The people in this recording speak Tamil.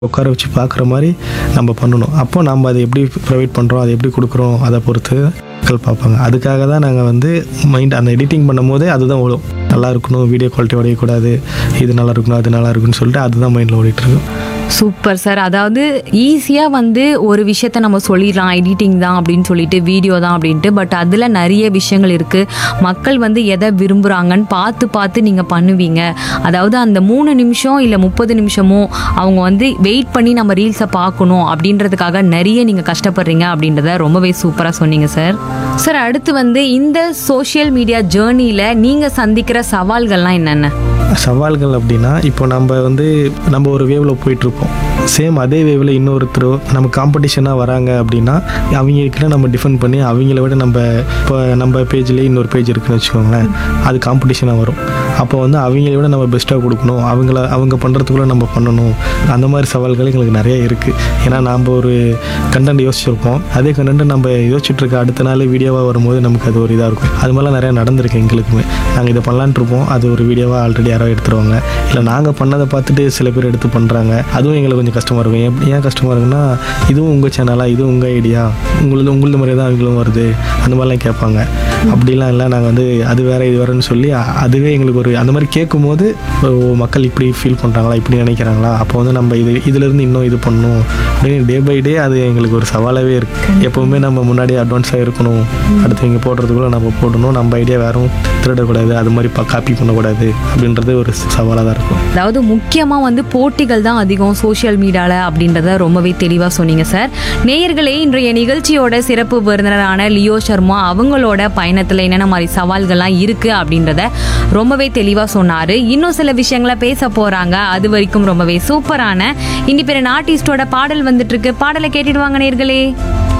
உட்கார வச்சு பார்க்குற மாதிரி நம்ம பண்ணணும் அப்போ நம்ம அதை எப்படி ப்ரொவைட் பண்ணுறோம் அதை எப்படி கொடுக்குறோம் அதை பொறுத்து மக்கள் பார்ப்பாங்க அதுக்காக தான் நாங்கள் வந்து மைண்ட் அந்த எடிட்டிங் பண்ணும்போதே அதுதான் ஓடும் நல்லா இருக்கணும் வீடியோ குவாலிட்டி உடையக்கூடாது இது நல்லா இருக்கணும் அது நல்லா இருக்குன்னு சொல்லிட்டு அதுதான் மைண்டில் ஓடிட்டுருக்கும் சூப்பர் சார் அதாவது ஈஸியாக வந்து ஒரு விஷயத்த நம்ம சொல்லிடலாம் எடிட்டிங் தான் அப்படின்னு சொல்லிட்டு வீடியோ தான் அப்படின்ட்டு பட் அதில் நிறைய விஷயங்கள் இருக்குது மக்கள் வந்து எதை விரும்புகிறாங்கன்னு பார்த்து பார்த்து நீங்கள் பண்ணுவீங்க அதாவது அந்த மூணு நிமிஷம் இல்லை முப்பது நிமிஷமோ அவங்க வந்து வெயிட் பண்ணி நம்ம ரீல்ஸை பார்க்கணும் அப்படின்றதுக்காக நிறைய நீங்கள் கஷ்டப்படுறீங்க அப்படின்றத ரொம்பவே சூப்பராக சொன்னீங்க சார் சார் அடுத்து வந்து இந்த சோஷியல் மீடியா ஜேர்னியில் நீங்கள் சந்திக்கிற சவால்கள்லாம் என்னென்ன சவால்கள் அப்படின்னா இப்போ நம்ம வந்து நம்ம ஒரு வேவில் போயிட்டுருப்போம் சேம் அதே வேவில் இன்னொருத்தர் நம்ம காம்படிஷனாக வராங்க அப்படின்னா அவங்கக்கிட்ட நம்ம டிஃபெண்ட் பண்ணி அவங்கள விட நம்ம இப்போ நம்ம பேஜ்லேயே இன்னொரு பேஜ் இருக்குன்னு வச்சுக்கோங்களேன் அது காம்படிஷனாக வரும் அப்போ வந்து அவங்கள விட நம்ம பெஸ்ட்டாக கொடுக்கணும் அவங்கள அவங்க பண்ணுறதுக்குள்ளே நம்ம பண்ணணும் அந்த மாதிரி சவால்கள் எங்களுக்கு நிறைய இருக்குது ஏன்னா நாம் ஒரு கண்டென்ட் யோசிச்சிருப்போம் அதே கண்டென்ட் நம்ம யோசிச்சுட்டு இருக்க அடுத்த நாள் வீடியோவாக வரும்போது நமக்கு அது ஒரு இதாக இருக்கும் அது மாதிரிலாம் நிறையா நடந்திருக்கு எங்களுக்குமே நாங்கள் இதை பண்ணலான்ட்டு இருப்போம் அது ஒரு வீடியோவாக ஆல்ரெடி யாரோ எடுத்துருவாங்க இல்லை நாங்கள் பண்ணதை பார்த்துட்டு சில பேர் எடுத்து பண்ணுறாங்க அதுவும் எங்களுக்கு கொஞ்சம் கஷ்டமாக இருக்கும் ஏன் ஏன் கஷ்டமாக இருக்குன்னா இதுவும் உங்கள் சேனலா இதுவும் உங்கள் ஐடியா உங்களது உங்களது மாதிரியே தான் அவங்களும் வருது அந்த மாதிரிலாம் கேட்பாங்க அப்படிலாம் இல்லை நாங்கள் வந்து அது வேற இது வேறன்னு சொல்லி அ- அதுவே எங்களுக்கு ஒரு அந்த மாதிரி கேட்கும்போது ஓ மக்கள் இப்படி ஃபீல் பண்ணுறாங்களா இப்படி நினைக்கிறாங்களா அப்போ வந்து நம்ம இது இதுலேருந்து இன்னும் இது பண்ணணும் அப்படின்னு டே பை டே அது எங்களுக்கு ஒரு சவாலாகவே இருக்குது எப்போவுமே நம்ம முன்னாடி அட்வான்ஸாக இருக்கணும் அடுத்தவங்க போடுறதுக்குள்ளே நம்ம போடணும் நம்ம ஐடியா வேறும் திருடக்கூடாது அது மாதிரி காப்பி பண்ணக்கூடாது அப்படின்றது ஒரு சவாலாக தான் இருக்கும் அதாவது முக்கியமாக வந்து போட்டிகள் தான் அதிகம் சோஷியல் மீடியாவில் அப்படின்றத ரொம்பவே தெளிவாக சொன்னீங்க சார் நேயர்களே இன்றைய நிகழ்ச்சியோட சிறப்பு விருந்தினரான லியோ சர்மா அவங்களோட பயணத்தில் என்னென்ன மாதிரி சவால்கள்லாம் இருக்குது அப்படின்றத ரொம்பவே தெளிவாக சொன்னார் இன்னும் சில விஷயங்களை பேச போகிறாங்க அது வரைக்கும் ரொம்பவே சூப்பரான இனி பிற ஆர்டிஸ்டோட பாடல் வந்துட்டு இருக்கு பாடலை கேட்டுடுவாங்க நேயர்களே